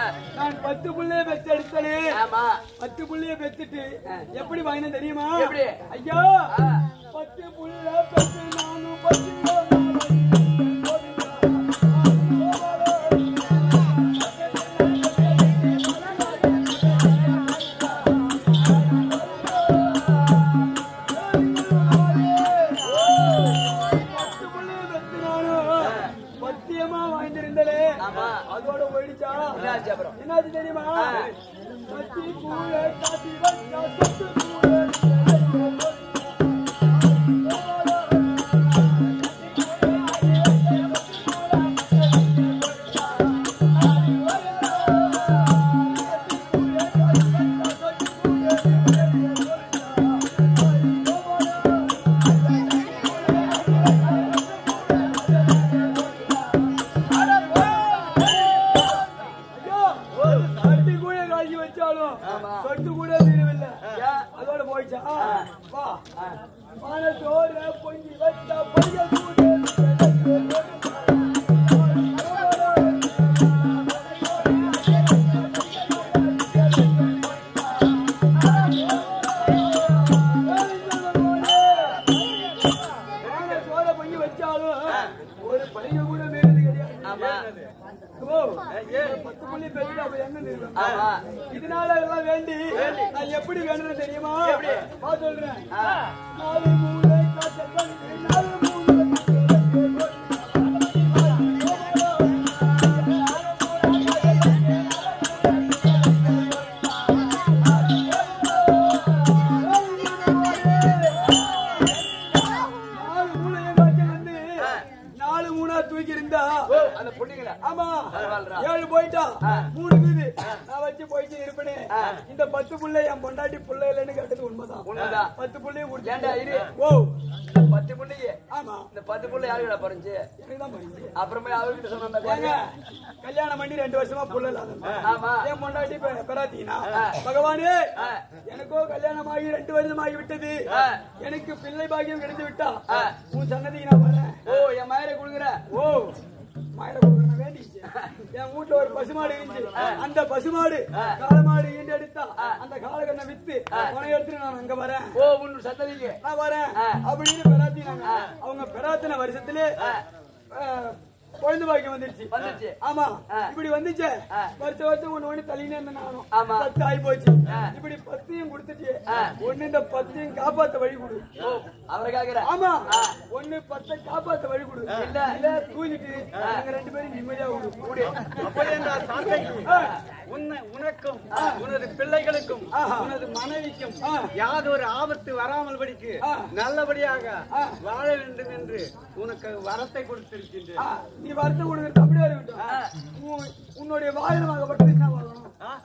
நான் பத்து புள்ளைய பெத்து எடுத்தனே ஆமா பத்து புள்ளைய பெத்துட்டு எப்படி வாங்கினேன் தெரியுமா எப்படி? ஐயா ஆ. பத்து புள்ள பெத்து நானும் பத்து பத்து புள்ளைய பெத்து நானும் பத்தியமா வாங்கியிருந்தே ஆமா. அதோட போயிடுச்சா என்னாச்சு அப்புறம் என்னாச்சு தெரியுமா சத்தி கூழ காட்டி வச்சா சத்து கூழ ஐயோ சட்டி கூட காய்ச்சி வச்சாலும் சொட்டு கூட தீரவில்லை அதோட போயிடுச்சா வா மனசோட பொங்கி வச்சா பைய சோற பொங்கி வச்சாலும் ஒரு பைய கூட மீறது கிடையாது ஆமா ஓ, பத்து புள்ளி பெருகிட்டு அப்ப என்ன நிறுவனம்? ஆமா இதனால எல்லாம் வேண்டி நான் எப்படி வேணும்னு தெரியுமா வா சொல்றேன் நாலு மூணு காய்ச்ச கணக்கு, நாலு மூணு நாலு மூளையை காய்ச்ச வந்து நாலு மூணா தூக்கி இருந்தா ஓ அந்த பொண்ணுங்களா ஆமா பரவாயில்லடா. ஏழு போயிட்டா மூணு இருக்குது நான் வச்சு போயிட்டு இருப்பேனே இந்த பத்து புள்ள என் பொண்டாட்டி புள்ள இல்லைன்னு கேட்டது உண்மைதான் உண்மைதான். பத்து புள்ளைய ஏன்டா இரு ஓ இந்த பத்து புள்ளைக்கு ஆமா இந்த பத்து புள்ள யாருடா பறிஞ்சு எனக்கு தான் பரிசு அப்புறமே அவர்கிட்ட சொன்ன ஏங்க கல்யாணம் பண்ணி ரெண்டு வருஷமா புள்ள இல்லாத ஆமா என் பொண்டாட்டி பெ- பெறாத்தீனா பகவானே எனக்கோ கல்யாணம் ஆகி ரெண்டு வருஷம் ஆகி விட்டது எனக்கு பிள்ளை பாக்கியம் கிடைத்து விட்டா உன் சன்னதிக்கு நான் வரேன் ஓ என் மயரை கொடுக்குற ஓ மாயிர கொடுக்கணும் வேண்டிச்சு என் வீட்டுல ஒரு பசுமாடு இருந்துச்சு அந்த பசுமாடு காளமாடு ஈண்டு எடுத்தா அந்த காலகண்ணை வித்து உன எடுத்துட்டு நான் அங்க வரேன் ஓ உன் சந்ததிக்கு நான் வரேன் அப்படின்னு பெறாத்தினாங்க அவங்க பெறாத்தின வருஷத்துல அஹ், குழந்தை பாக்கியம் வந்துருச்சு வந்துருச்சு. ஆமா இப்படி வந்துச்சு வருஷம் வருஷம் ஒண்ணு ஒண்ணு தள்ளினே இருந்தேன் நானும் ஆமா. பத்து ஆகி போச்சு இப்படி பத்தையும் கொடுத்துட்டு ஒண்ணு இந்த பத்தையும் காப்பாத்த வழி கொடு ஓ அவரை கேக்குற ஆமா ஒண்ணு பத்தை காப்பாத்த வழி கொடு இல்ல இல்ல தூக்கிட்டு நாங்க ரெண்டு பேரும் நிம்மதியா விடு கூடு அப்படி என்றால் சாந்தைக்கு உன்னை உனக்கும் உனது பிள்ளைகளுக்கும் உனது மனைவிக்கும் யாதொரு ஆபத்து வராமல் படிக்கு நல்லபடியாக வாழ வேண்டும் என்று உனக்கு வரத்தை கொடுத்திருக்கின்றேன் ஆ, நீ வருத்தம் கொடுக்கறது அப்படியே இருக்கட்டும் உன்- உன்னுடைய வாயிலமாகப்பட்டது என்ன வாங்கணும்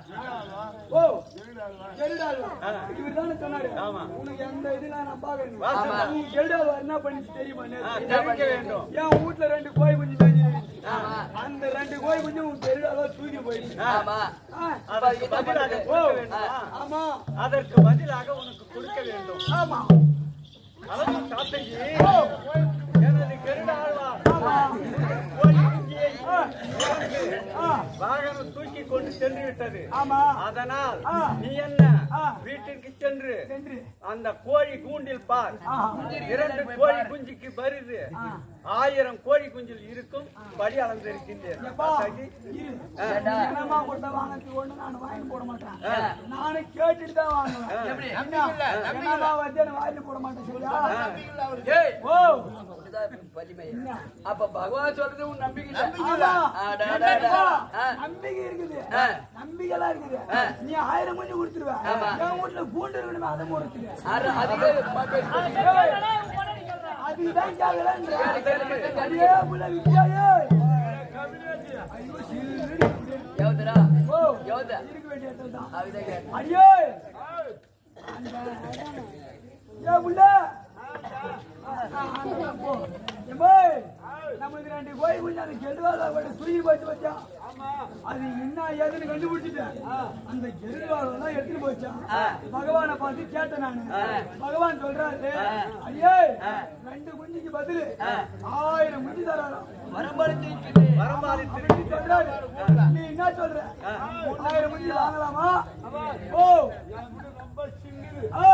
ஓ கெருடால்வா இவர்தானே சொன்னாரு உனக்கு எந்த இதுல நான் பாக்குறேன் நீ கெருடால்வா என்ன பண்ணிச்சு தெரியுமா நேத்து? தெரிவிக்க வேண்டும் என் வீட்டுல ரெண்டு கோழி குஞ்சு மேய்ஞ்சி இருந்துச்சு. அந்த ரெண்டு கோழி குஞ்சு உன் கெருடால்வா தூக்கி போயிடுச்சு ஆமா ஆ, அதற்கு பதிலாக ஓ கொடுக்க வேண்டுமா ஆமா அதற்கு பதிலாக உனக்கு கொடுக்க வேண்டும் ஆமா அதாவது சாத்தைக்கு எனது கெருடாழ்வார் கோழி குஞ்சியை இழந்து வாகனம் தூக்கி கொண்டு சென்று விட்டது ஆமா அதனால் ஆ. நீ என்ன ஆ. வீட்டிற்கு சென்று சென்று அந்த கோழி கூண்டில் பார் ஆஹா. இரண்டு கோழி குஞ்சுக்கு வருது ஆயிரம் கோழி குஞ்சில் இருக்கும் படி அளந்திருக்கின்றேன் எப்பா, சாத்தாக்கி, இரு. என்னம்மா கொடுத்தா வாங்கறதுக்கு ஒண்ணு நான் வாங்கி போட மாட்டேன். நானு கேட்டுட்டு தான் வாங்குவேன். எப்படி? என்ன? என்னம்மா வந்து எனக்கு வாயில போட மாட்டேன், சரியா? ஏய் ஓ, அப்படிதான் வலிமை. அப்ப பகவான் சொல்றது உன் நம்பிக்கை இல்ல. ஆமா. அடா, அடா, அடா. ஆ. நம்பிக்கை இருக்குது ஆ. நம்பிக்கைலாம் இருக்குது நீ ஆயிரம் கொஞ்சம் கொடுத்துருவ என் வீட்டுல பூண்டு இருக்கணுமே அதை கொடுத்துருவ அட, அதுக்கே மக்கள் அதுதான் கேட்கலன்ற. அடியே புள்ள விட்டாயே. ஐயோ, சிறுநீர். யோதரா ஓ, யோதா இருக்க வேண்டிய இடத்துல தான். அதுதான் கேட்டேன். அடியே ஏ புள்ள போ எம்மாய் நமக்கு ரெண்டு கோயில் குஞ்சு அந்த கெடுவாத கூட தூக்கி போச்சு வச்சான் அது என்ன ஏதுன்னு கண்டுபிடிச்சிட்டேன் அந்த கெடுவாதம் தான் எடுத்துட்டு போச்சான் பகவானை பார்த்து கேட்டேன் நானு பகவான் சொல்றாரு ஐயே ரெண்டு குஞ்சுக்கு பதிலு ஆயிரம் குஞ்சு தராராம் வரம்பாலித்து சொல்றாரு நீ என்ன சொல்ற ஆயிரம் குஞ்சு வாங்கலாமா ஓ ஆ.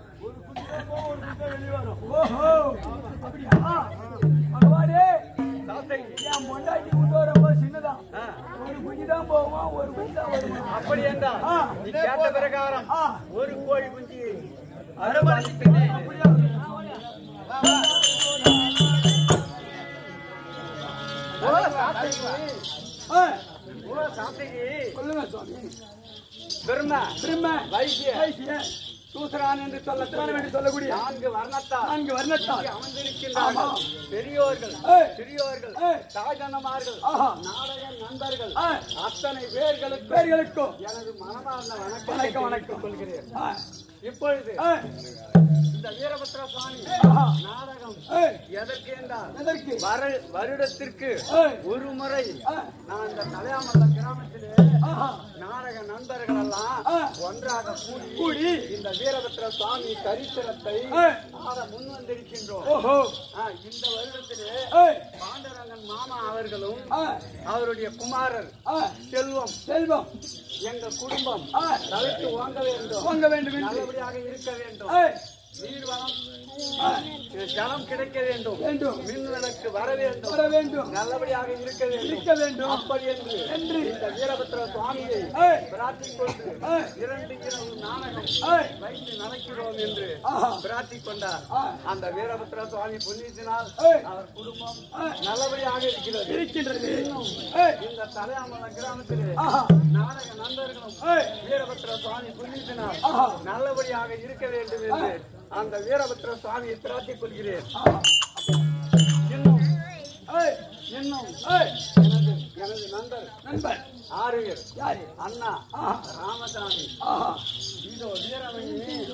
ஓஹோ அப்படியா பகவானே சாத்தைக்கு என் பொண்டாட்டி விட்டு ரொம்ப சின்னதான் ஒரு குஞ்சு தான் போவோம் ஒரு குஞ்சு தான் வருமா அப்படி என்றால் ஆ. நீ கேட்ட பிரகாரம் ஆ. ஒரு கோழி குஞ்சு அறுபது அப்படியா ஓ சாத்தைக்கு ஆ, ஓ சாத்தைக்கு சொல்லுங்க சுவாமி பெருமை திரும்ப வைசிய வைசிய சூசரான் என்று எத்தனை சொல்ல வேண்டி சொல்லக்கூடிய நான்கு வர்ணத்தார் நான்கு வர்ணத்தால் அமர்ந்திருக்கின்றார்கள் பெரியோர்கள் ஏய். சிறியோர்கள் ஏய். தாய்தனமார்கள் ஆஹா. நாடக நண்பர்கள் ஆ. அத்தனை பேர்களுக்கு பேர்களுக்கும் எனது மனமார்ந்த வணக்கம் வணக்கம், வணக்கம். கொள்கிறேன் ஆ, இப்பொழுது ஆ, இந்த வீரபத்ர சுவாமி ஆஹா. நாடகம் ஏய், எதற்கு என்றால் எதற்கு வரு- வருடத்திற்கு ஏய். ஒரு முறை ஆ, நான் இந்த தலையாமல்ல கிராமத்திலே ஆஹா. நாடக நண்பர்கள் எல்லாம் ஆ. ஒன்றாக கூடி கூடி இந்த வீரபத்ர சுவாமி சரித்திரத்தை ஏய். ஆட முன் வந்திருக்கின்றோம் ஓஹோ ஆ, இந்த வருடத்திலே ஏய், பாண்டரங்கன் மாமா அவர்களும் ஆ, அவருடைய குமாரர் ஆ, செல்வம் செல்வம் எங்கள் குடும்பம் ஆ, தலைத்து வாங்க வேண்டும் வாங்க வேண்டும் என்று நல்லபடியாக இருக்க வேண்டும் ஏய், நீர் வளம் ஆ, ஜலம் கிடைக்க வேண்டும் வேண்டும் மின் விளக்கு வர வேண்டும் வர வேண்டும் நல்லபடியாக இருக்க வேண்டும் இருக்க வேண்டும் அப்படி என்று என்று இந்த வீரபத்ர சுவாமியை ஏய், பிரார்த்திக் கொண்டு ஏய். இரண்டு இரவு நாடகம் ஏய், வைத்து நடக்கிறோம் என்று ஆஹா. பிரார்த்திக் கொண்டார் ஆ, அந்த வீரபத்ர சுவாமி புண்ணியத்தினால் ஏய். அவர் குடும்பம் ஆ, நல்லபடியாக இருக்கிறது இருக்கின்றது ஏய், இந்த தலையாமல கிராமத்திலே ஆஹா. நாடக நண்பர்களும் ஏய், வீரபத்ர சுவாமி புண்ணியத்தினால் ஆஹா. நல்லபடியாக இருக்க வேண்டும் என்று அந்த வீரபத்ர சுவாமியை பிரார்த்திக் கொள்கிறேன் ஆஹா. இன்னும் ஏய், இன்னும் ஏய், எனது எனது நண்பர் நண்பர் ஆரியர் யாரு அண்ணா ஆஹா. ராமசாமி ஆஹா. இதோ வீரமணி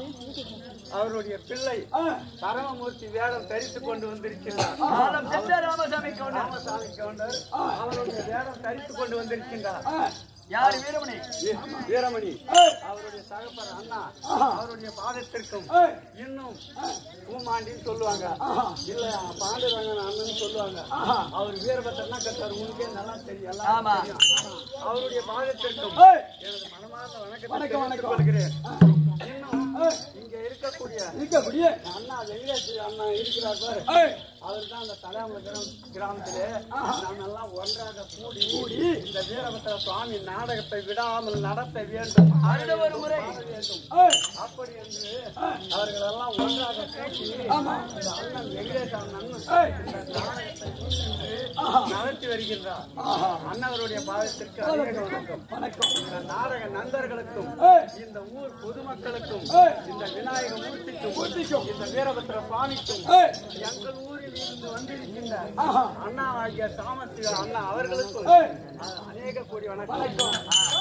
அவருடைய பிள்ளை ஆ, பரமமூர்த்தி வேடம் தரித்துக் கொண்டு வந்திருக்கிறார் காலம் சென்ற ராமசாமி கவுண்டர் ராமசாமி கவுண்டர் அவருடைய வேடம் தரித்துக் கொண்டு வந்திருக்கின்றார் ஆ, யாரு வீரமணி வீ- வீரமணி ஏய், அவருடைய தகப்பர் அண்ணா ஆஹா. அவருடைய பாதத்திற்கும் ஏய், இன்னும் பூமாண்டின்னு சொல்லுவாங்க ஆஹா. இல்ல பாண்டுரங்கன் அண்ணன் சொல்லுவாங்க ஆஹா. அவர் வீரபத்திரனா கட்டார் உனக்கே நல்லா தெரியும் எல்லாம் ஆமா. தெரியும். அவருடைய பாதத்திற்கும் ஏய், எனது மனமார்ந்த வணக்கம், வணக்கத்தை வணக்கம். கொள்கிறேன் ஆ, இன்னும் ஏய், இங்க இருக்கக்கூடிய இருக்கக்கூடிய அண்ணா வெங்கடேஷ் அண்ணா இருக்கிறார் பாரு ஏய், அவர் தான் அந்த தலையாமல கிராம கிராமத்திலே நாம் எல்லாம் ஒன்றாக கூடி கூடி இந்த வீரபத்திர சுவாமி நாடகத்தை விடாமல் நடத்த வேண்டும் ஆடிட ஒரு முறை. பாட வேண்டும் ஏய், அப்படி என்று அவர்கள் எல்லாம் ஒன்றாக கூட்டி ஆமா. இந்த அண்ணன் வெங்கடேஷ் அண்ணன் ஏய், இந்த நாடகத்தை முன்னின்று ஆஹா. நடத்தி வருகின்றார் ஆஹா. அண்ணவருடைய பாதத்திற்கு அதிக வணக்கம் வணக்கம் இந்த நாடக நண்பர்களுக்கும் ஏய், இந்த ஊர் பொதுமக்களுக்கும் ஏய். இந்த விநாயக மூர்த்திக்கும் மூர்த்திக்கும். இந்த வீரபத்திர சுவாமிக்கும் ஏய், எங்கள் ஊரில் இருந்து வந்திருக்கின்ற ஆஹா. அண்ணா ஆகிய தாமசிக அண்ணா அவர்களுக்கும் ஏய். அ- அநேக கோடி வணக்கம் வணக்கம்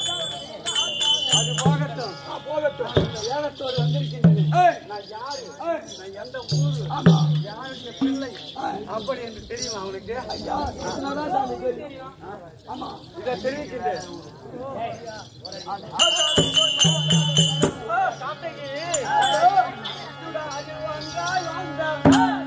அது போகட்டும் ஆ, போகட்டும் இந்த வேகத்தோடு வந்திருக்கின்றன ஏய், நான் யாரு ஏய், நான் எந்த ஊரு ஆமா யாருடைய பிள்ளை அப்படி என்று தெரியும் அவனுக்கு ஐயா இதனாலதான் சாமி தெரியும் ஆமா இதை தெரிவிக்கின்றேன் கார்த்திகை சுடாது வந்தாய் வந்தாய்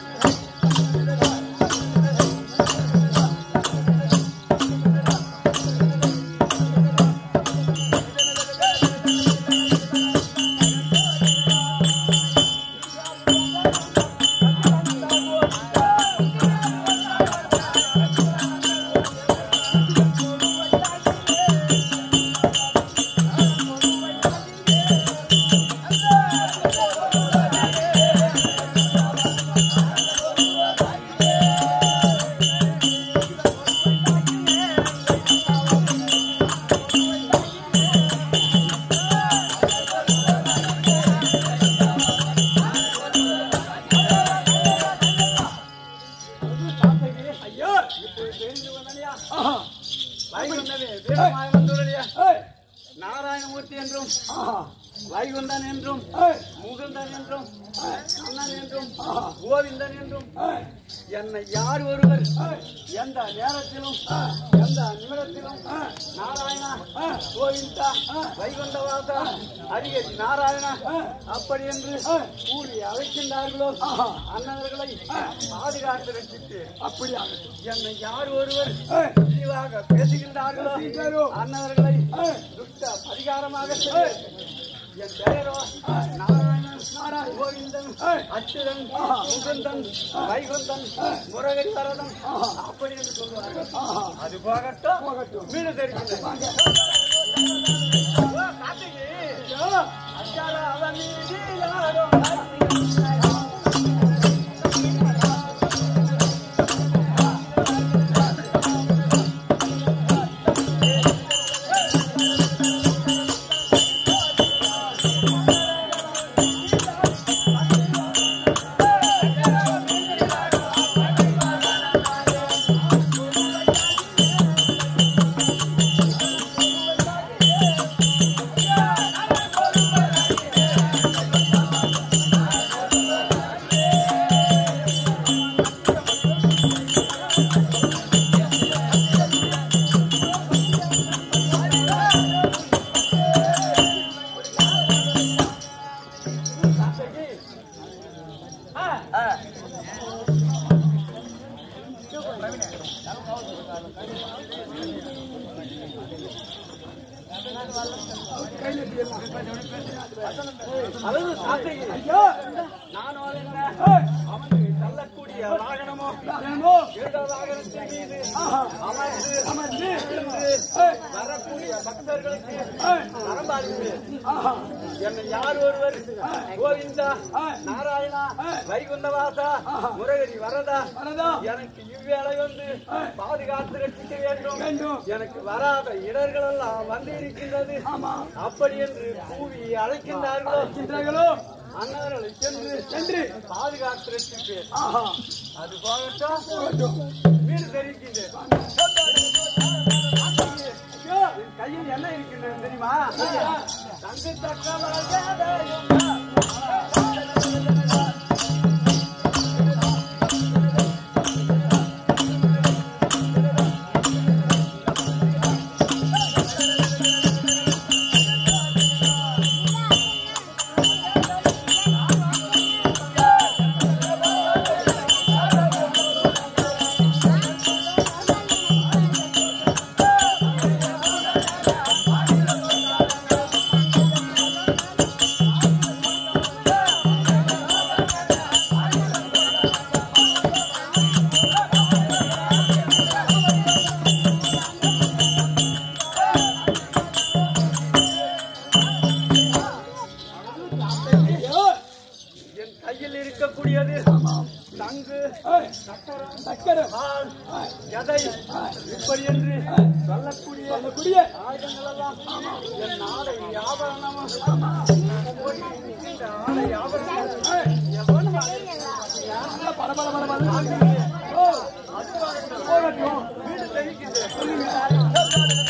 ஐயா தெரிந்து வந்தனையா ஆஹா வாய் வந்தது வீரமாய் வந்துள்ளலையா ஏய் நாராயணமூர்த்தி என்றும் ஆஹா வைகுந்தன் என்றும் ஏய், முகுந்தன் என்றும் கண்ணன் என்றும் ஆஹா. கோவிந்தன் என்றும் ஏய், என்னை யார் ஒருவர் ஏய், எந்த நேரத்திலும் எந்த நிமிடத்திலும் நாராயணா கோவிந்தா வைகுண்டவாசா அரிகேசி நாராயணா அப்படி என்று கூறி அழைக்கின்றார்களோ அன்னவர்களை பாதுகாத்து ரசித்து அப்படியா என்னை யார் ஒருவர் ஏய், இழிவாக பேசுகின்றார்களோ பேசுகின்றாரோ? அன்னவர்களை ஏய், துஷ்ட பரிகாரமாக செய்து என் பெயரோ நாராயணன் நாராயணன். கோவிந்தன் ஏய். அச்சுதன் முகுந்தன் வைகுந்தன் முருகன் வரதன் அப்படி என்று சொல்லுவார்கள் அது போகட்டும் போகட்டும். வீடு தெரிவிக்கிறேன் அச்சாரா அவன் மீது யாரோ அதாவது சாப்பிட்டீங்க ஐயா, நானும் என்ன ஏய், அவனுக்கு தள்ளக்கூடிய வாகனமோ நாராயணோ, இருட வாகனத்தின் மீது ஆஹா, அமர்ந்து அமர்ந்து, இருந்து ஏய், வரக்கூடிய பக்தர்களுக்கு ஏய், நரம்பாதிப்பு ஆஹா, என்னை யார் ஒருவர் கோவிந்தா ஏய், நாராயணா ஏய். வைகுண்டவாசா ஆஹா. முருகரி வரதா வரதா, எனக்கு இவ்வேளை வந்து பாதுகாத்து ரட்சிக்க வேண்டும் வேண்டும். எனக்கு வராத இடர்கள் எல்லாம் வந்து இருக்கின்றது ஆமா, அப்படி என்று கூவி அழைக்கின்றார்களோ இருக்கின்றார்களோ? அன்னவர்களை சென்று சென்று, பாதுகாத்து ரட்சிப்பேன் ஆஹா, அது போகட்டும் போகட்டும். வீடு தெரிவிக்கின்றேன் என் கையில் என்ன இருக்கின்றது தெரியுமா தங்கு தக்கவளையும் ஐயா, என் கையில் இருக்கக்கூடியது தங்கு ஏய், சக்கரம் சக்கரம், பால் எதை இப்படி என்று சொல்லக்கூடிய சொல்லக்கூடிய, ஆயுதங்கள் எல்லாம் என் நாளை ஆபரணமும் போய் இந்த ஆடை ஆபரணங்கள் ஏய், எவன் நல்லா பட, பட, பட, பட. ஓ, போகட்டும். வீடு தெரிவிக்கின்றேன் சொல்லுங்க.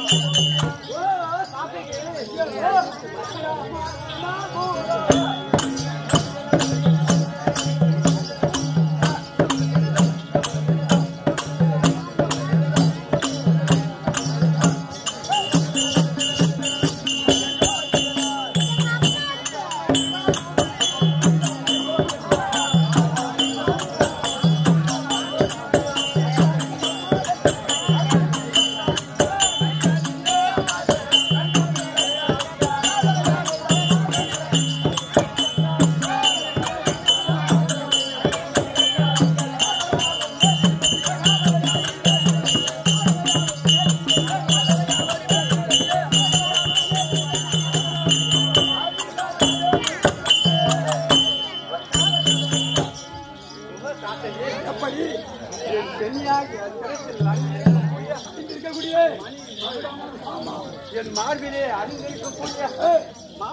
எப்படி என் பெண்ணியாகி என் கரத்தில் அணிந்திருக்கக்கூடிய இருக்கக்கூடிய என் மார்பிலே அணிந்திருக்கக்கூடிய ஏய்,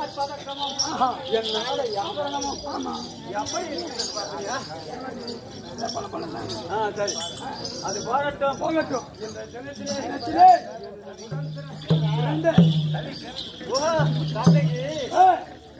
மார்பதக்கமும் ஆஹா, என் நாளை ஆபரணமும் ஆமா எப்படி இருக்கிறது பாத்தீங்களா ஆ, சரி அது போகட்டும் போகட்டும் இந்த தினத்திலே தினத்திலே இரண்டு ஓ கார்த்திகை ஆ,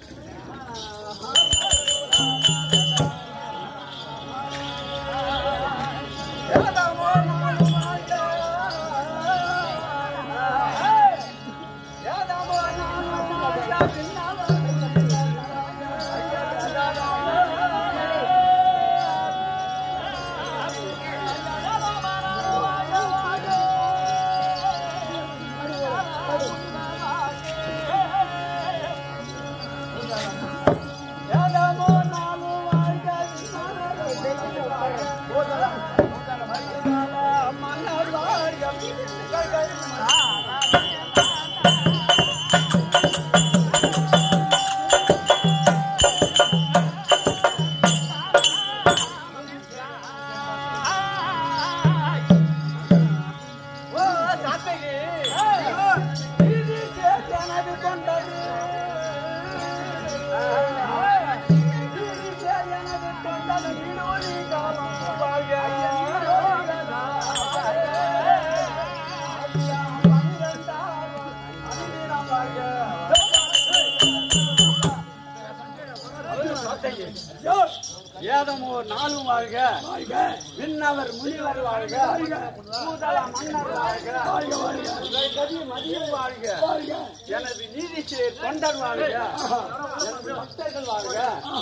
ஏதமோ நாளும் வாழ்க விண்ணவர் முனிவர் வாழ்க பூதல மன்னர் வாழ்க கதி மதியம் வாழ்க எனது நீதி தொண்டர் வாழ்க எனது பக்தர்கள் வாழ்க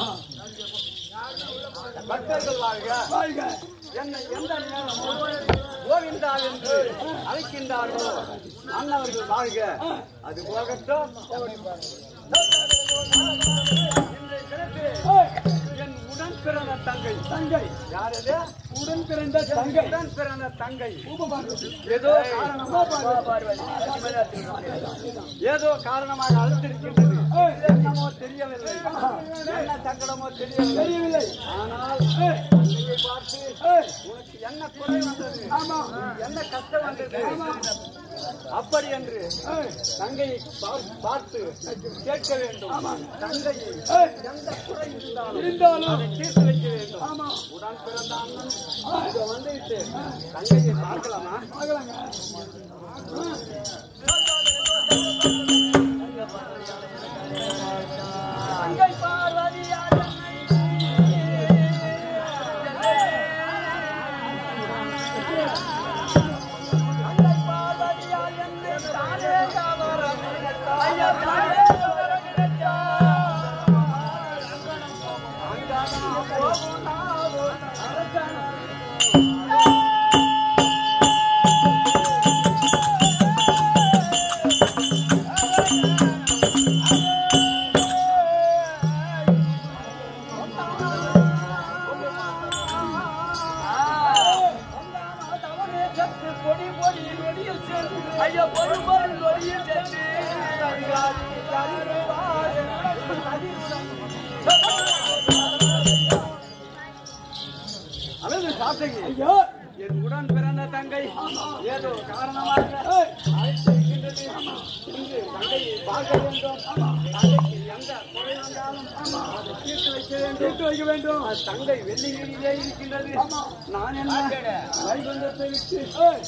பக்தர்கள் வாழ்க வாழ்க என்னை எந்த நேரமும் கோவிந்தா என்று அழைக்கின்றார்களோ அன்னவர்கள் வாழ்க அது போகட்டும் இன்றைய தினத்தில் என் உடன் பிறந்த தங்கை தங்கை யார் அது உடன் பிறந்த தங்கை உடன் பிறந்த தங்கை உபபார்வதி ஏதோ காரணமாக ஏதோ காரணமாக அழைத்திருக்கின்றது என்னமோ தெரியவில்லை என்ன சங்கடமோ தெரியவில்லை தெரியவில்லை ஆனால் ஏய், தங்கையை பார்த்து ஏய், உனக்கு என்ன குறை வந்தது ஆமா என்ன கஷ்டம் வந்தது அப்படி என்று ஏய், தங்கையை பார்- பார்த்து கேட்க வேண்டும் தங்கையை ஏய், எந்த குறை இருந்தாலும் இருந்தாலும் அதை தீர்த்து வைக்க வேண்டும் ஆமா உடன் பிறந்த அண்ணன் இங்க வந்துவிட்டு தங்கையை பார்க்கலாமா பார்க்கலாங்க தங்கை பார்வதியார் பொடி பொடி நொடியில் சேர்ந்து ஐயா பொடி பொடி நொடியில் சேர்ந்து அழகு சாத்தகி ஐயா என் உடன் பிறந்த தங்கை ஏதோ காரணமாக அழைத்திருக்கின்றது இன்று தங்கையை பார்க்க வேண்டும் தங்கைக்கு எந்த குறை வந்தாலும் அதை தீர்த்து வைக்க வேண்டும் தீர்த்து வைக்க வேண்டும் அது தங்கை வெள்ளியிலே இருக்கின்றது நான் என்ன வைகுந்தத்தை விட்டு ஏய்,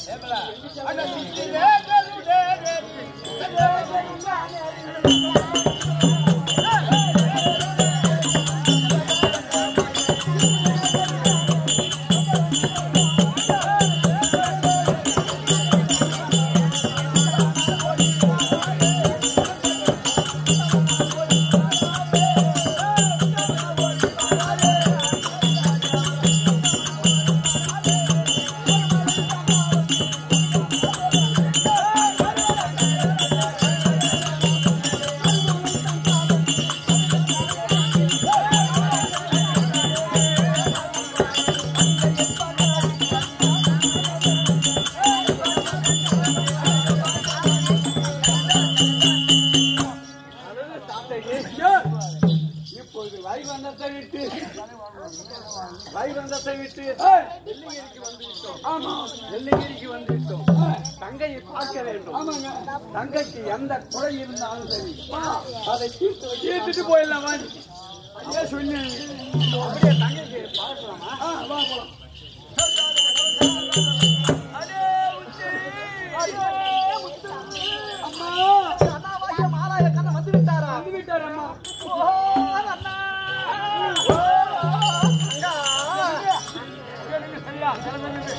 அழகு சாத்தகி ஐயா இப்பொழுது வைகுந்தத்தை விட்டு வைகுந்தத்தை விட்டு ஏய், வெள்ளிகிரிக்கு வந்து விட்டோம் ஆமா வெள்ளிகிரிக்கு வந்து விட்டோம் தங்கையை பார்க்க வேண்டும் ஆமாங்க தங்கைக்கு எந்த குறை இருந்தாலும் சரி அதை தீர்த்து வைக்க தீர்த்துட்டு போயிடலாமா ஐயா சொன்னேன் அப்படியே தங்கைக்கு பார்க்கலாமா ஆ வா போலாம் அடே உச்சி அம்மா அண்ணாவாகிய மாலாய கண்ணன் வந்து விட்டாரா வந்து விட்டார் அம்மா ஓ அண்ணா ஓ அண்ணா கேளுங்க சரியா கிளம்புங்க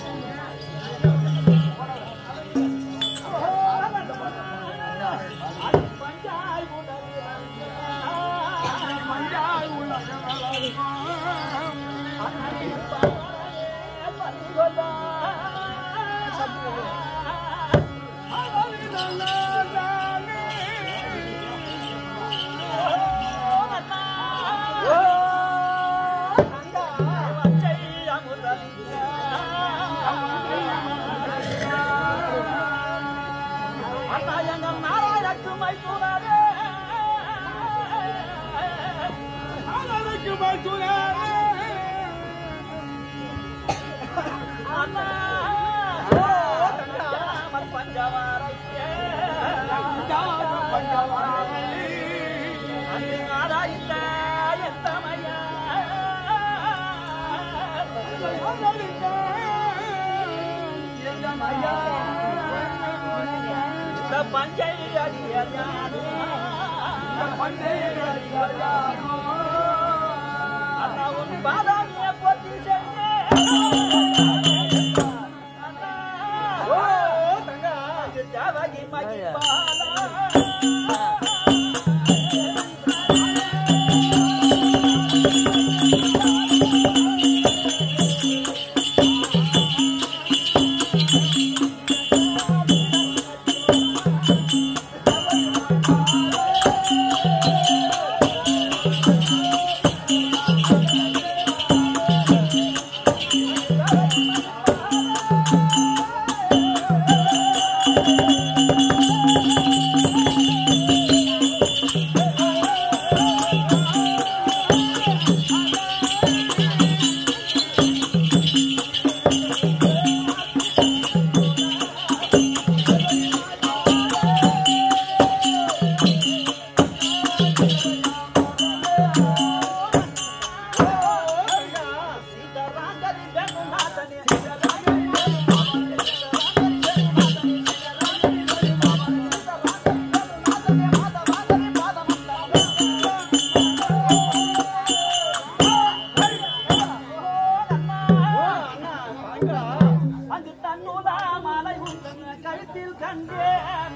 அங்கு தன்னுதா மலை உந்தன் கழுத்தில் கண்டேன்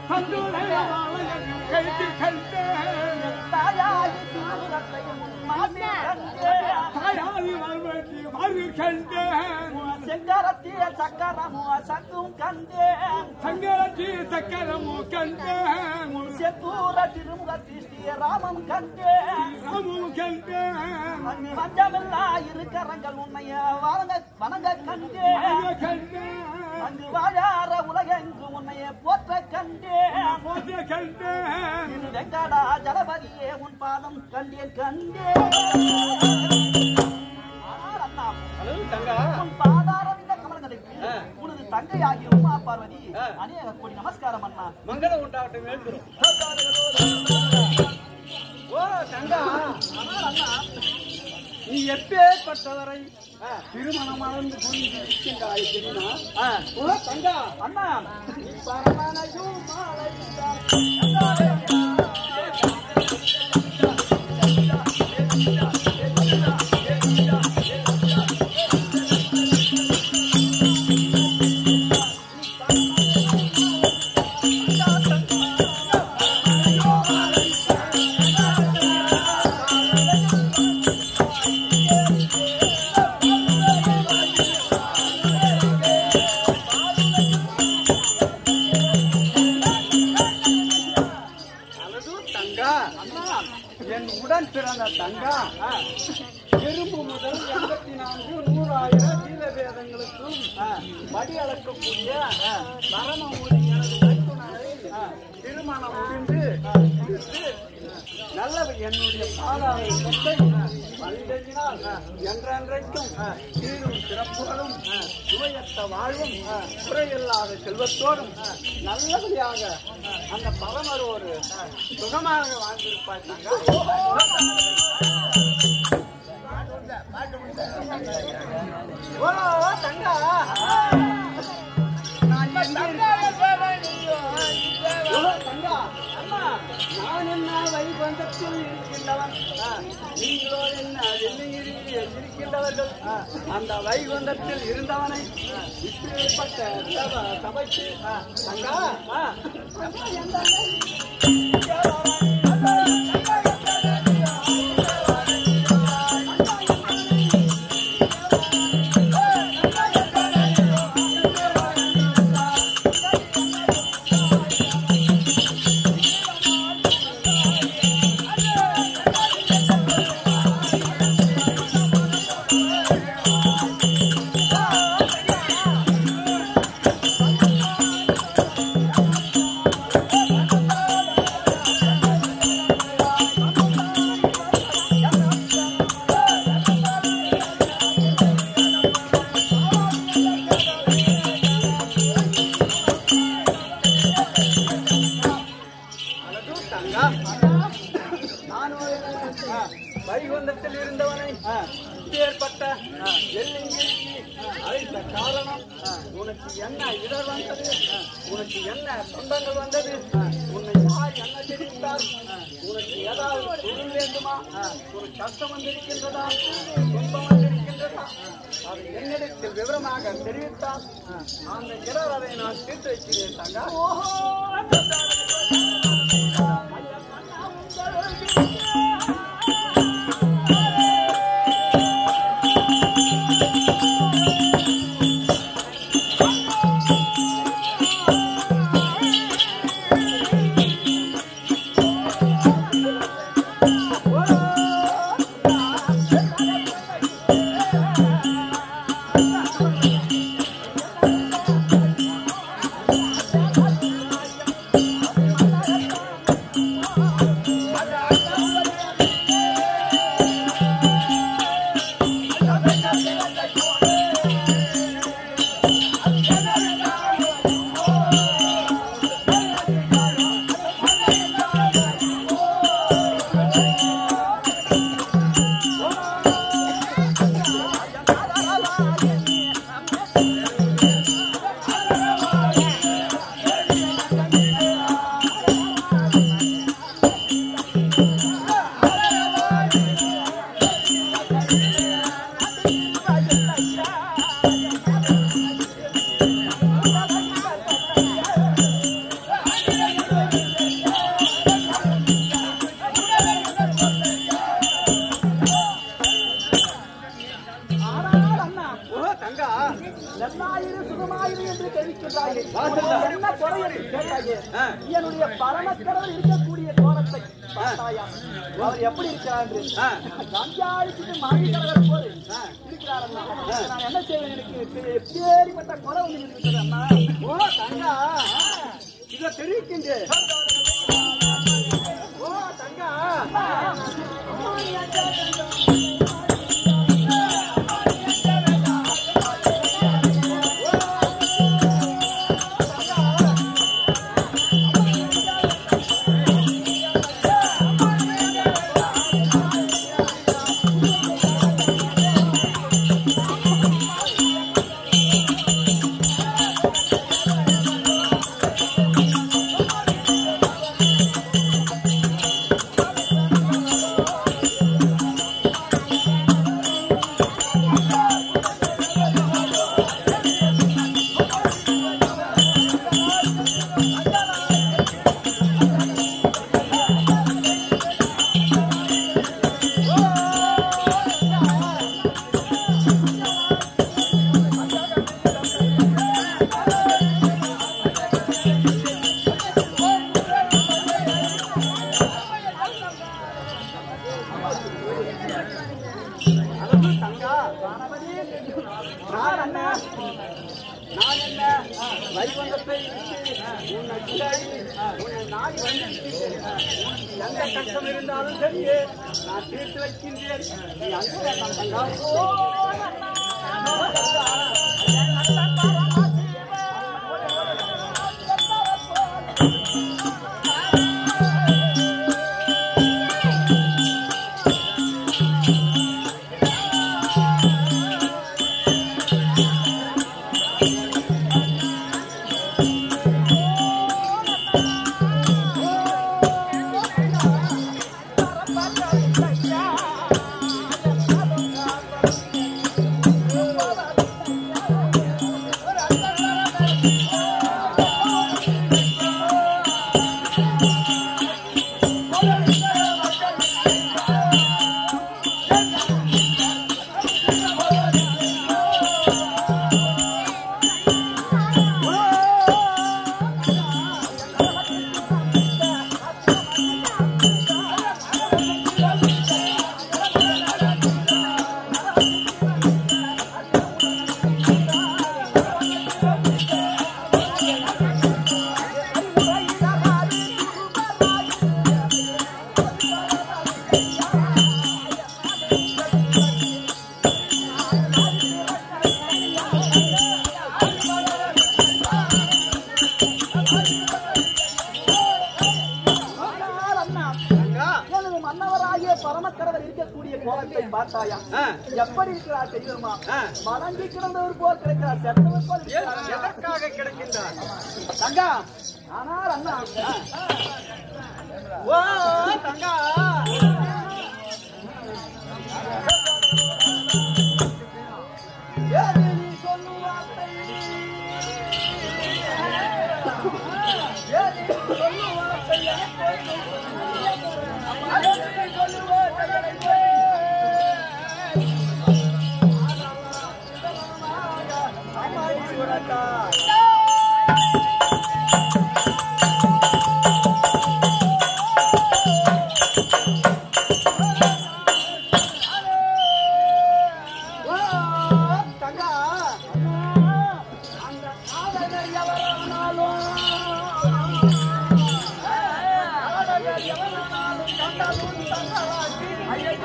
கழுத்தில் கண்டேன் தாயாகி திருவுரத்தையும் மாட்டில் கண்டேன் தாயாதி வாழ்வெட்டி வாழ்வு கண்டேன் செங்கரத்திய சக்கரமோ சத்தும் கண்டேன் சங்கரத்தி சக்கரமோ கண்டேன் செத்தூர திருமுக திருஷ்டிய ராமன் கண்டேன் ராமும் கண்டேன் அங்கு வஞ்சமில்லா இருக்கரங்கள் உன்னைய வணங்க வணங்க கண்டேன் கண்டேன் அங்கு வாழார உலகெங்கு உன்னைய போற்ற கண்டேன் போதிய கண்டேன் திரு வெங்கடா ஜலபதியே உன் பாதம் கண்டேன் கண்டேன் ஆனால் அண்ணா, உன் பாதாரம் இந்த கமலங்கதைக்கு உனது தங்கையாகிய உமா பார்வதி அநேக கோடி நமஸ்காரம் அண்ணா மங்களம் உண்டாகட்டும் வேண்டுகிறோம் ஓ தங்கா ஆனால் அண்ணா நீ எப்பேற்பட்டவரை திருமணம் மறந்து கொண்டு இருக்கின்றாய் தெரியுமா ஓ தங்கா அண்ணா நீ பரமனையும் மாலை அழகு தங்கா என் உடன் பிறந்த தங்கா எறும்பு முதல் எண்பத்தி நான்கு நூறாயிரம் கீழ வேதங்களுக்கும் படி அளக்கக்கூடிய பரமமொழி எனது மைத்துனரை திருமணம் முடிந்து இருந்து நல்ல என்னுடைய பாதாவை சொத்தை பல்கெஞ்சினால் என்றென்றைக்கும் சீரும் சிறப்புகளும் சுவையற்ற வாழ்வும் குறையில்லாத செல்வத்தோடும் நல்லபடியாக அந்த பரமர் ஒரு சுகமாக வாழ்ந்திருப்பார் தங்கா ஓ தங்கா வைகுந்தத்தில் இருக்கின்றவன் நீங்களோ என்ன வெள்ளிங்கிரியில் இருக்கின்றவர்கள் அந்த வைகுந்தத்தில் இருந்தவனை இப்படிப்பட்ட சப- சபைக்கு தங்கா அழகு தங்கா நான் ஒரு வைகுந்தத்தில் இருந்தவனை ஏற்பட்ட எல்லைங்கிற்கு அழைத்த காரணம் உனக்கு என்ன இடர் வந்தது உனக்கு என்ன சொந்தங்கள் வந்தது உன்னை யார் என்ன தெரிவித்தார் உனக்கு ஏதாவது பொருள் வேண்டுமா ஒரு கஷ்டம் வந்திருக்கின்றதா துன்பம் வந்திருக்கின்றதா அதை என்னிடத்தில் விவரமாக தெரிவித்தால் அந்த இடர் அதை நான் தீர்த்து வைக்கிறேன் தங்கா ஆனால் அண்ணா ஓ தங்கா நல்லாயிரு சுகமாயிரு என்று தெரிவிக்கின்றாயே வாசல்ல. என்ன குறை என்று கேட்டாயே ஆ. என்னுடைய பரமக்கடவுள் இருக்கக்கூடிய கோலத்தை பார்த்தாயா அவர் எப்படி இருக்கிறார் என்று ஆ. கஞ்சாடிச்சுட்டு மாறி கலகர் போது இருக்கிறார் அண்ணா நான் என்ன செய்வேன் எனக்கு எப்பேறிப்பட்ட குறை ஒன்று இருக்கிறது அண்ணா ஓ தங்கா இத தெரிவிக்கின்றேன் ஓ தங்கா அழகு தங்கா நான் என்ன நான் என்ன வைகுந்தத்தை விட்டு உன்னை பின்னாடி உன்னை நாடி வந்திருக்கிறேன் உனக்கு எந்த கஷ்டம் இருந்தாலும் சரி நான் தீர்த்து வைக்கின்றேன் நீ அங்கே வேண்டாம் தங்கா பார்த்தாயா ஆ. எப்படி இருக்கிறார் தெரியுமா ஆ. மலங்கி கிடந்தவர் போல் கிடைக்கிறார் செத்தவர் போல் எ- இருக்கிறார். எதற்காக கிடைக்கின்றார் தங்கா ஆனால் அண்ணா ஓ தங்கா ஏது நீ சொல்லும் வார்த்தை ஏது நீ சொல்லும் வார்த்தை எனக்கு ஏது நீ சொல்லும் வார்த்தை எனக்கு அம்மா சிவனக்கா ஓ தங்கா அந்த காதலர் எவரானாலும் காதலர் எவரானாலும் கண்டதும் தங்களாகி ஐயோ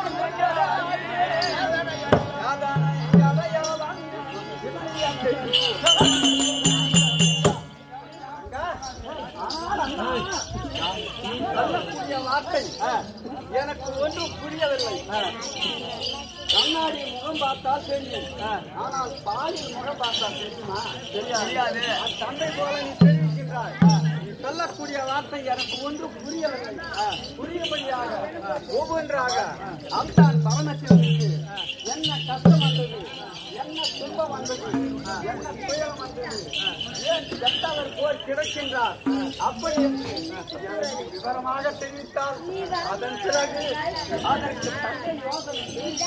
சொல்லக்கூடிய வார்த்தை எனக்கு ஒன்றும் புரியவில்லை கண்ணாடி முகம் பார்த்தால் தெரியும் ஆனால் பாலியல் முகம் பார்த்தால் தெரியுமா தெரியாது தந்தை போல நீ தெரிவிக்கின்றாய் நீ சொல்லக்கூடிய வார்த்தை எனக்கு ஒன்றும் புரியவில்லை புரியும்படியாக ஒவ்வொன்றாக அம்தான் பவனத்திற்கு என்ன கஷ்டம் வந்தது என்ன துன்பம் வந்தது என்ன துயரம் வந்தது ஏன் செத்தவர் போய் கிடக்கின்றார் அப்படி என்று எனக்கு விவரமாக தெரிவித்தால் அதன் பிறகு அதற்கு தந்தை யோசனை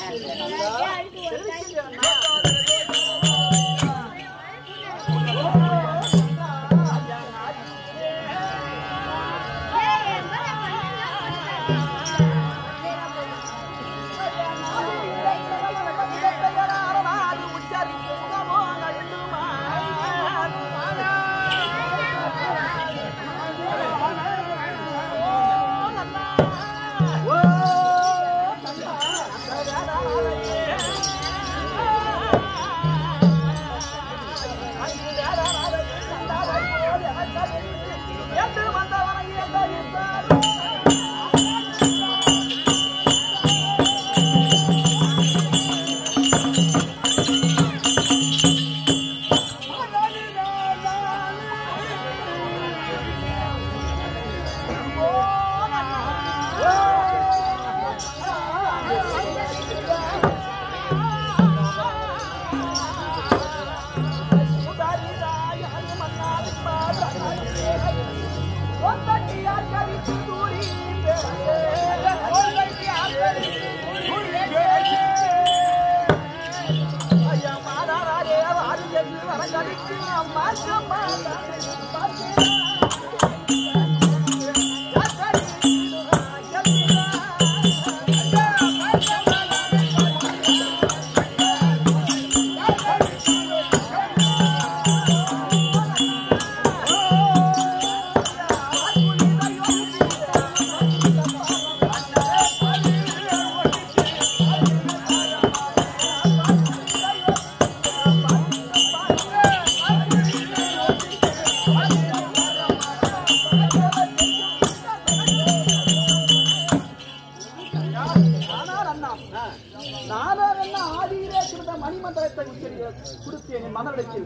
ஆனால் அண்ணா நானும் என்ன ஆதியிலே கிடந்த மணிமந்திரத்தை உச்சரிய கொடுத்தேன் என் மனவெடுத்தில்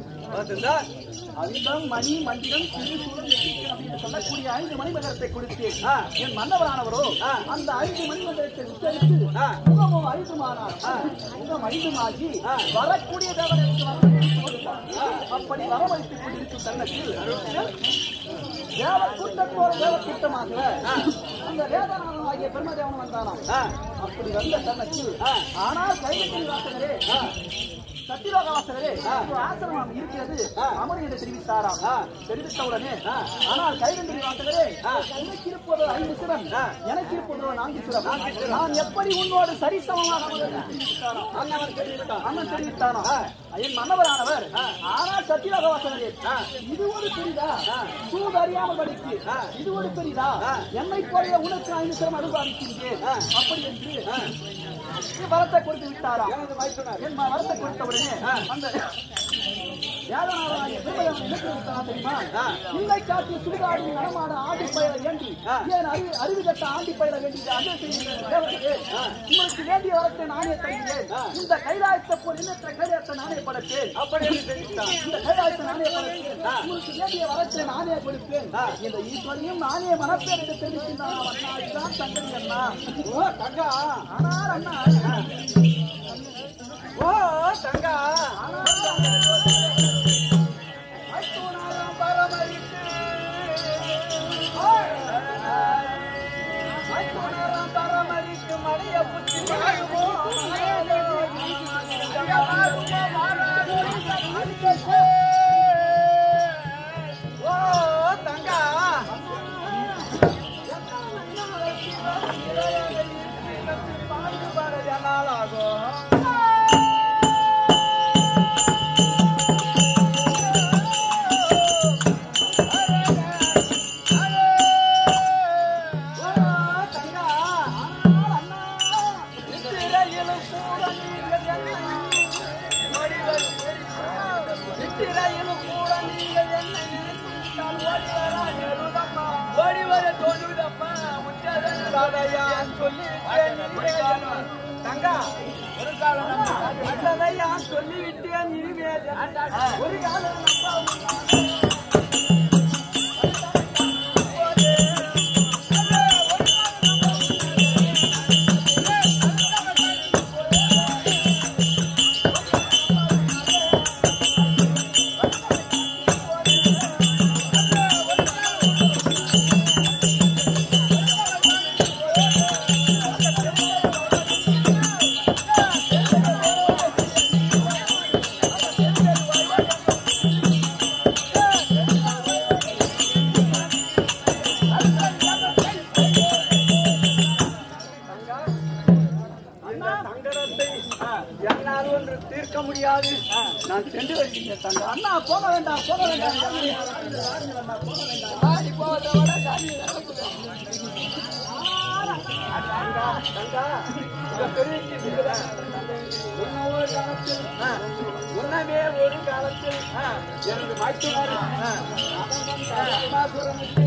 அவிதம் மணி மந்திரம் சிறு சூழல் எண்ணிக்கை அப்படின்னு சொல்லக்கூடிய ஐந்து மணிமந்திரத்தை கொடுத்தேன் என் மன்னவரானவரோ அந்த ஐந்து மணிமந்திரத்தை உச்சரித்து முகமோ ஐந்துமானார் முகம் ஐந்துமாகி வரக்கூடிய தேவனுக்கு வரவழைத்து கொடுத்தார். அப்படி வரவழைத்துக் கொண்டிருக்கும் தருணத்தில் தேவ கூட்டத்தோட தேவ கூட்டமாக அந்த வேதநாதன் ஆகிய பெருமதேவன் வந்தானாம் அப்படி வந்த தருணத்தில் ஆனால் கைகட்டி வாசகரே சத்தியோக வாசகரே ஒரு ஆசிரமம் இருக்கிறது அமர் என்று தெரிவித்தாராம் தெரிவித்தவுடனே ஆனால் கைகண்டி வாசகரே எனக்கு இருப்பது ஐந்து சிரம் எனக்கு இருப்பது நான்கு சிரம் நான் எப்படி உன்னோடு சரிசமமாக அமர்வது என்று தெரிவித்தாராம். அண்ணன் தெரிவித்தான் அண்ணன் தெரிவித்தாராம் என் மன்னவரானவர் ஆனால் சத்தியோக வாசகரே இது ஒரு பெரிதா சூது அறியாமல் படிக்கு இது ஒரு பெரிதா என்னை போல உனக்கு ஐந்து சிரம் அனுபவிக்கின்றேன் அப்படி என்று வரத்தை கொடுத்து விட்டாராம் என் வரத்தை கொடுத்த உடனே அந்த ஏழனாவதாகிய திருமணம் நினைத்திருக்கிறான் தெரியுமா இல்லை காட்டி சுடுகாடி நடமாட ஆண்டி பயிர வேண்டி ஏன் அறிவு அறிவு கட்ட ஆண்டி பயிர வேண்டி அங்கே செய்கிற தேவர்களே, உங்களுக்கு வேண்டிய வரத்தை நானே தருகிறேன் இந்த கைலாயத்தை போல் எண்ணற்ற கைலாயத்தை நானே படைப்பேன் அப்படி என்று தெரிவித்தான் இந்த கைலாயத்தை நானே படைப்பேன் உங்களுக்கு வேண்டிய வரத்தை நானே கொடுப்பேன் இந்த ஈஸ்வரையும் நானே மனப்பேர் என்று தெரிவிக்கின்றான் அண்ணா இதுதான் தங்கடி அண்ணா ஓ தங்கா ஆனால் அண்ணா ஓ தங்கா அத்துணாரம் பரமரித்து அத்துணாரம் பரமரித்து மலைய புத்தி ஓ தங்கா தங்கா ஒரு காலம் அட்டதையா சொல்லிவிட்டேன் இனிமேல் ஒரு காலம் இந்த சங்கடத்தை என்னால் ஒன்று தீர்க்க முடியாது நான் சென்று வருகின்றேன் தங்கா அண்ணா போக வேண்டாம் போக வேண்டாம் ஆடி போவதை விட காரியம் நடக்குது. தங்கா தங்கா இத தெரிவிக்கின்றீர்களா? முன்ன ஒரு காலத்தில் முன்னமே ஒரு காலத்தில் எனது மைத்துனர் பத்மாசுரனுக்கு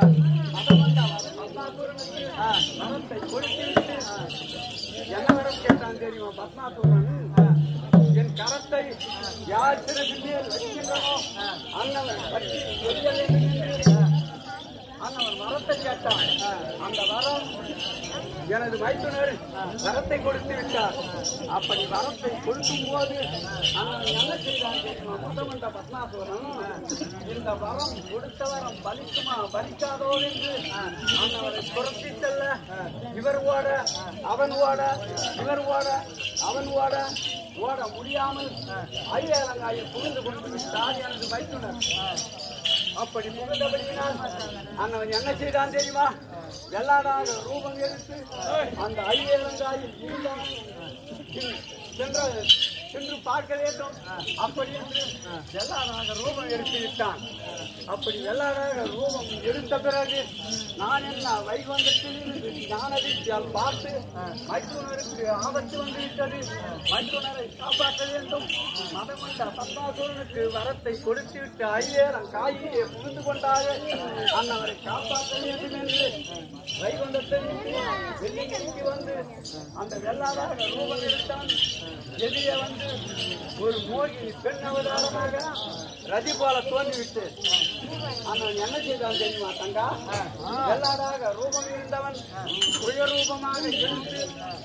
பத்மாசுரனுக்கு மரத்தை கொடுத்துவிட்டு என்ன வரம் கேட்டான் தெரியுமா பத்மாசுரன் என் கரத்தை யார் சிறகு மேல் வைக்கின்றனோ அண்ணவன் பற்றி எரிய வேண்டும் என்று அண்ணவன் வரத்தை கேட்டான் அந்த வரம் எனது மைத்துனர் வரத்தை கொடுத்து விட்டார் அப்படி வரத்தை கொடுக்கும் போது அண்ணன் என்ன செய்தான் தெரியுமா முதமண்ட பத்மாசுரன் இந்த வரம் கொடுத்த வரம் பலிக்குமா பலிக்காதோ என்று அண்ணவரை துரத்தி செல்ல இவர் ஓட அவன் ஓட இவர் ஓட அவன் ஓட ஓட முடியாமல் ஐயலங்காயில் புகுந்து கொண்டு விட்டார் எனது மைத்துனர் அப்படி புகுந்தபடியினால் அண்ணவன் என்ன செய்தான் தெரியுமா வெள்ளாடாக ரூபம் எடுத்து அந்த ஐயலங்காயில் இருந்தான் சென்ற சென்று பார்க்க வேண்டும் அப்படி என்று வெள்ளாடாக ரூபம் எடுத்து விட்டான் அப்படி வெள்ளாடாக ரூபம் எடுத்த பிறகு நான் என்ன வைகுந்தத்தில் இருந்து ஞானதியால் பார்த்து மைத்துனருக்கு ஆபத்து வந்து விட்டது மைத்துனரை காப்பாற்ற வேண்டும் மதமண்ட பத்மாசூரனுக்கு வரத்தை கொடுத்து விட்டு ஐயேரம் காயிலே புகுந்து கொண்டாக அன்னவரை காப்பாற்ற வேண்டும் என்று வைகுந்தத்தில் வெள்ளிங்கிரிக்கு வந்து அந்த வெள்ளாடாக ரூபம் எடுத்தான் எதிரே வந்து ஒரு மோகி பெண் அவதாரமாக ரதி போல தோன்றிவிட்டு அவன் என்ன செய்தான் தெரியுமா தங்கா வெள்ளாடாக ரூபம் இருந்தவன் சுயரூபமாக இருந்து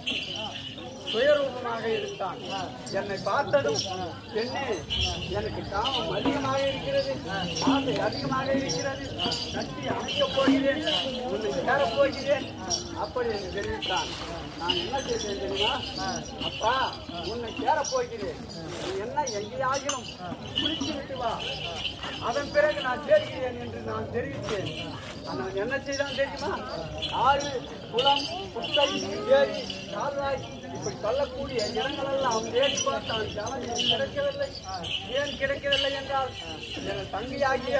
சுயரூபமாக இருந்தான் என்னை பார்த்ததும் பெண்ணே எனக்கு காமம் அதிகமாக இருக்கிறது ஆசை அதிகமாக இருக்கிறது கட்டி அமைக்கப் போகிறேன் உன்னை சேரப் போகிறேன் அப்படி என்று தெரிவித்தான் நான் என்ன செய்தேன் தெரியுமா அப்பா உன்னை சேரப் போகிறேன் நீ என்ன எங்கேயாகிலும் குளித்து விட்டு வா அதன் பிறகு நான் சேர்கிறேன் என்று நான் தெரிவித்தேன் ஆனால் என்ன செய்தான் தெரியுமா ஆறு குளம் குட்டை ஏரி கால்வாய் இப்படி சொல்லக்கூடிய இடங்களெல்லாம் தேடி பார்த்தான் ஜலம் ஏன் கிடைக்கவில்லை ஏன் கிடைக்கவில்லை என்றால் என் தங்கியாகிய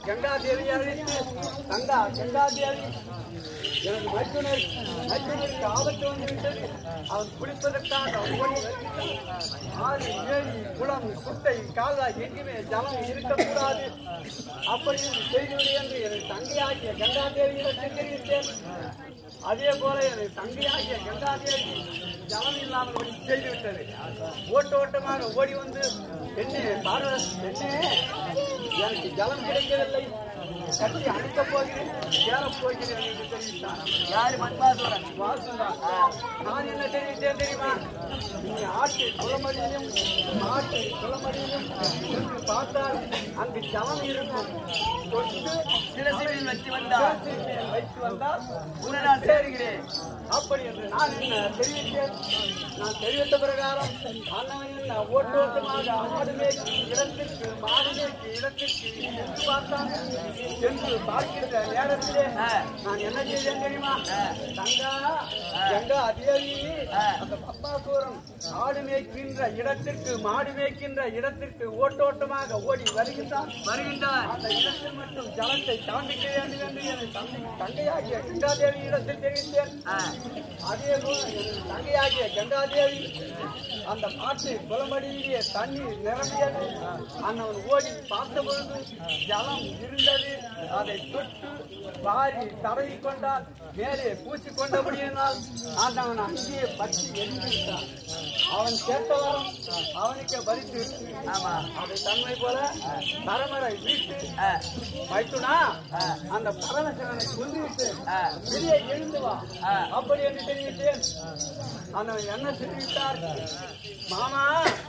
கங்கா தேவி அழைத்து கங்கா கங்கா தேவி எனது மைத்துனர் மைத்துனருக்கு ஆபத்து வந்து விட்டது அவன் குடிப்பதற்காக ஓடி வருகிறான். ஆறு ஏரி குளம் குட்டை கால்வாய் எங்குமே ஜலம் இருக்கக்கூடாது அப்படி என்று செய்துவிடு என்று எனது தங்கையாகிய கங்காதேவியிடத்தில் தெரிவித்தேன் அதே போல எனது தங்கையாகிய கங்காதேவி ஜலம் இல்லாமல் ஓடி செய்துவிட்டது ஓட்ட ஓட்டமாக ஓடி வந்து பெண்ணே பார்வ பெண்ணே எனக்கு ஜலம் கிடைக்கவில்லை கட்டி அணைக்கப் போகிறேன் ஏறப் போகிறேன் என்று தெரிவித்தான் யாரு மண்பாசுரன் வாசுதான். நான் என்ன தெரிவித்தேன் தெரியுமா நீ ஆட்டு குளமடியிலும் மாட்டு குளமடியிலும் இருந்து பார்த்தால் அங்கு ஜலம் இருக்கும் தொட்டு சிரசில் வச்சு வந்தார் சிரசின் மேல் வைத்து வந்தால் உன்னை நான் சேருகிறேன் அப்படி என்று நான் என்ன தெரிவித்தேன் நான் தெரிவித்த பிரகாரம் அண்ணன் என்ன ஓட்டோட்டமாக ஆடு மேய்க்கும் இடத்திற்கு மாடு மேய்க்கும் இடத்திற்கு என்று பார்த்தான் என்று பார்க்கின்ற நேரத்திலே நான் என்ன செய்தேன் தெரியுமா தங்கா கங்கா தேவி அந்த பப்பாசூரம் ஆடு மேய்க்கின்ற இடத்திற்கு மாடு மேய்க்கின்ற இடத்திற்கு ஓட்டோட்டமாக ஓடி வருகின்றான் வருகின்றார் அந்த இடத்தில் மட்டும் ஜலத்தை காண்பிக்க வேண்டும் என்று எனது தந்தை தங்கையாகிய கங்காதேவி இடத்தில் தெரிவித்தேன் அதே போல எனது தங்கையாகிய கங்காதேவி அந்த பாட்டு குளமடியிலே தண்ணீர் நிரம்பியது அண்ணன் ஓடி பார்த்த பொழுது ஜலம் இருந்தது அதை தொட்டு வாரி தடவி கொண்டால் மேலே பூசி கொண்டபடியினால் ஆண்டவன் அங்கேயே பற்றி எரிந்து விட்டான் அவன் கேட்ட வரம் அவனுக்கே பறித்து விட்டு ஆமா அதை தன்மை போல பரமரை வீட்டு ஆ, மைத்துனா அந்த பரமசிவனை கொன்றுவிட்டு வெளியே எழுந்து வா அப்படி என்று தெரிவித்தேன் ஆனால் என்ன தெரிவித்தார் மாமா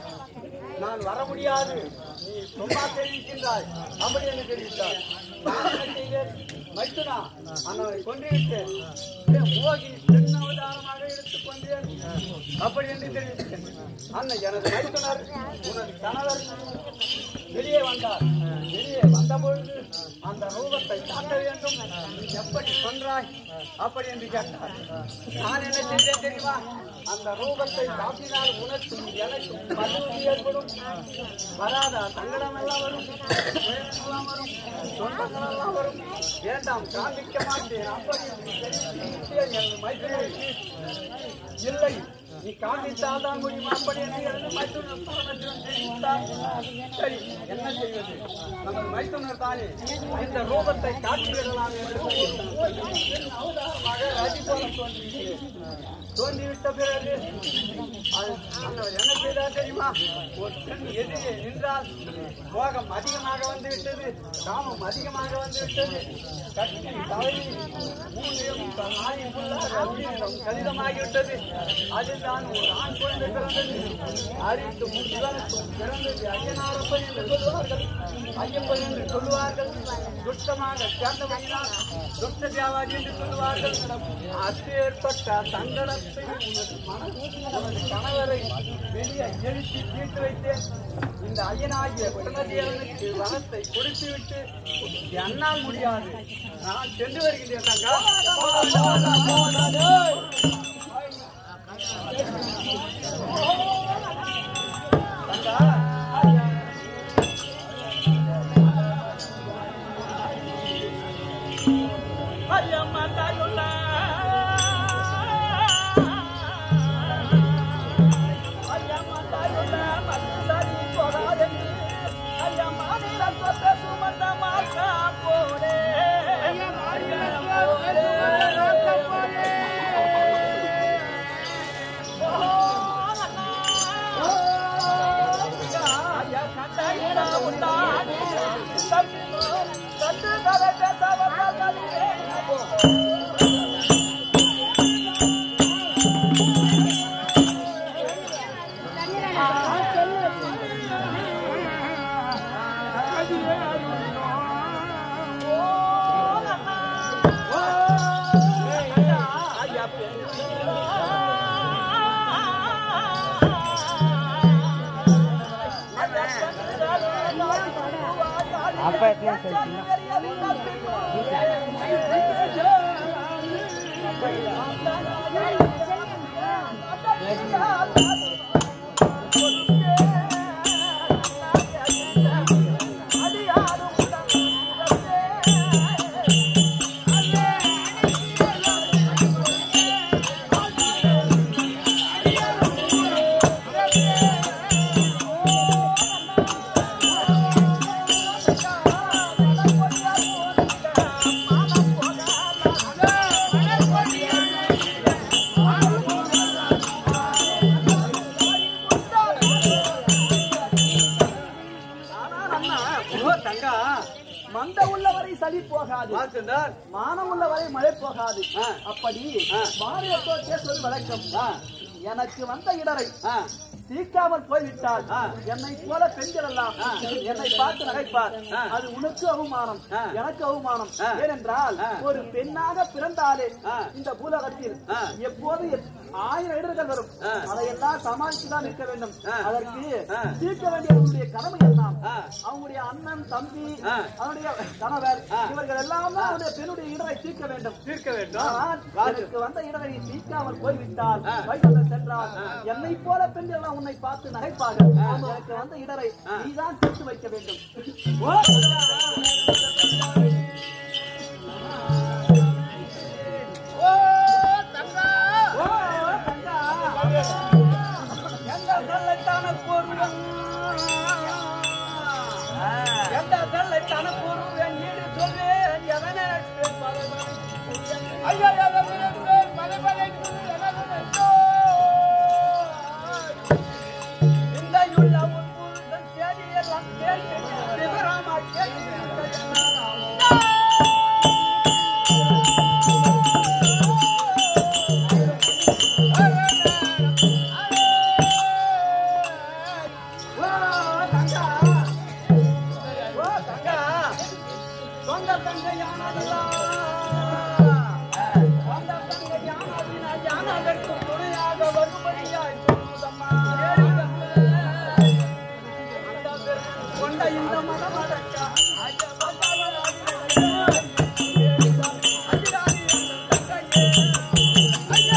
நான் வர முடியாது நீ சும்மா தெரிவிக்கின்றாய் அப்படி என்று தெரிவித்தார் நான் என்ன செய்தேன் மைத்துனா அண்ணனை கொன்றுவிட்டேன் ஏன் மோகி பெண் அவதாரமாக எடுத்துக் கொண்டேன் அப்படி என்று தெரிவித்தேன் அண்ணன் எனது மைத்துனர் உனது கணவர் வெளியே வந்தார் வெளியே வந்தபொழுது அந்த ரூபத்தை காட்ட வேண்டும் நீ எப்படி கொன்றாய் அப்படி என்று கேட்டார் நான் என்ன செய்தேன் தெரியுமா அந்த ரூபத்தை காட்டினால் உனக்கும் எனக்கும் பதவி ஏற்படும் வராதா சங்கடம் எல்லாம் வரும் துயரம் எல்லாம் வரும் சொந்தங்கள் எல்லாம் வரும் வேண்டாம் காண்பிக்க மாட்டேன் அப்படி என்று தெரிவித்தேன் எனது மைத்திரனுக்கு இல்லை நீ காண்பித்தால் தான் முடியும் அப்படி என்று எனது மைத்துனர் பரமசிவன் தெரிவித்தார் சரி என்ன செய்வது நமது மைத்துனர் தானே இந்த ரூபத்தை காட்டிவிடலாம் என்று அவதாரமாக ரதி போல தோன்றிவிட்டேன் தோன்றிவிட்ட பிறகு அது- அண்ணவர் என்ன செய்தார் தெரியுமா ஒரு பெண் எதிரே நின்றால் மோகம் அதிகமாக வந்து விட்டது காமம் அதிகமாக வந்து விட்டது கட்டி தலைவி மூன்றிலும் நாளி ஃபுல்லாக உயிரினம் கடிதமாகிவிட்டது அதுதான் ஒரு ஆண் குழந்தை பிறந்தது அறிவித்தும் சிவனுக்கும் பிறந்தது ஐயனாரப்பன் என்று சொல்லுவார்கள் ஐயப்பன் என்று சொல்லுவார்கள் துஷ்டமாக சேர்ந்தவனால் துஷ்ட வியாபாரி என்று சொல்லுவார்கள் அப்பேற்பட்ட சங்கடத்தை உனது மன உனது கணவரை வெளியே எழுச்சி தீர்த்து வைத்தேன் இந்த ஐயனாகிய பிரமதேவனுக்கு வனத்தை கொடுத்து விட்டு என்னால் முடியாது நான் சென்று வருகிறேன் தங்கா. தங்கா அடியாரும் போகாது பார்த்திருந்தார் மானம் உள்ள வரை மழை போகாது ஆ. அப்படி ஆ. மாநிலத்தோர் பேசுவது வழக்கம் ஆ. எனக்கு வந்த இடரை ஆ. தீர்க்காமல் போய்விட்டால் ஆ. என்னை போல பெண்கள் எல்லாம் ஆ. என்னை பார்த்து நகைப்பார் ஆ. அது உனக்கு அவமானம் ஆ. எனக்கு அவமானம் ஆ. ஏனென்றால் ஆ. ஒரு பெண்ணாக பிறந்தாலே ஆ. இந்த பூலகத்தில் ஆ. எப்போது எத்- ஆயிரம் இடர்கள் வரும் ஆ. அதையெல்லாம் சமாளித்து தான் இருக்க வேண்டும் ஆ. அதற்கு ஆ. தீர்க்க வேண்டியவர்களுடைய கடமை எல்லாம் ஆ. அவங்களுடைய அண்ணன் தம்பி ஆ. அவனுடைய கணவர் ஆ. இவர்கள் எல்லாம் தான் அவருடைய பெண்ணுடைய இடரை தீர்க்க வேண்டும் தீர்க்க வேண்டும் ஆனால் வாது. எனக்கு வந்த இடரை தீர்க்காமல் போய்விட்டால் ஆ. வைகுந்தர் சென்றால் என்னை போல பெண்கள் எல்லாம் உன்னை பார்த்து நகைப்பார்கள் எனக்கு வந்த இடரை நீதான் தீர்த்து வைக்க வேண்டும் ஓ, தங்கா. எந்த தள்ளைத்தான பொருள் எந்த தள்ளைத்தான பொருள் ஈடு சொல்வேன் எவனே ஐயா இந்த உள்ள உன் புருஷன் தேடியெல்லாம் கேட்டு விவரமா கேட்டு ஓ, தங்கா. ஓ தங்கா சொந்த தங்கையானதல்லா சொந்த தங்கையானதினா யானதற்கு துணையாக வரும்படியாய் சொல்லுதம்மா அந்த பெரும் கொண்ட இந்த மனம் அடக்க ஐயா அஜிராதி அந்த தங்கையே ஐயா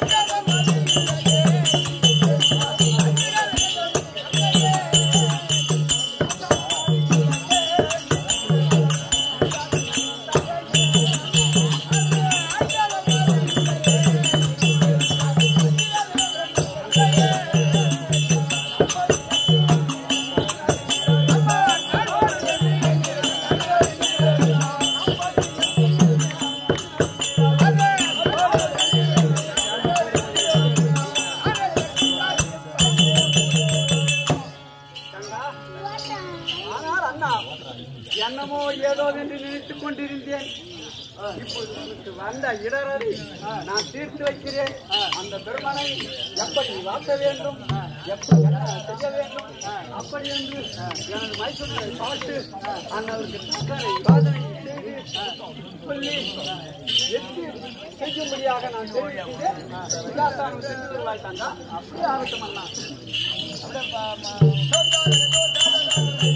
ஆனால் அண்ணா என்னமோ ஏதோ என்று நினைத்துக் கொண்டிருந்தேன் இப்போது எனக்கு வந்த இடரடி நான் தீர்த்து வைக்கிறேன் அந்த பெருமனை எப்படி வாக்க வேண்டும் எப்படி என்ன செய்ய வேண்டும் அப்படி என்று எனது மைசூரை பார்த்து அண்ணனுக்கு தக்கனை வாதனை செய்து சொல்லி எட்டு செய்யும்படியாக நான் தெரிவிக்கிறேன் விஜயாசாரம் சென்று வருவாய் தந்தா அப்படியே ஆகட்டும் அண்ணா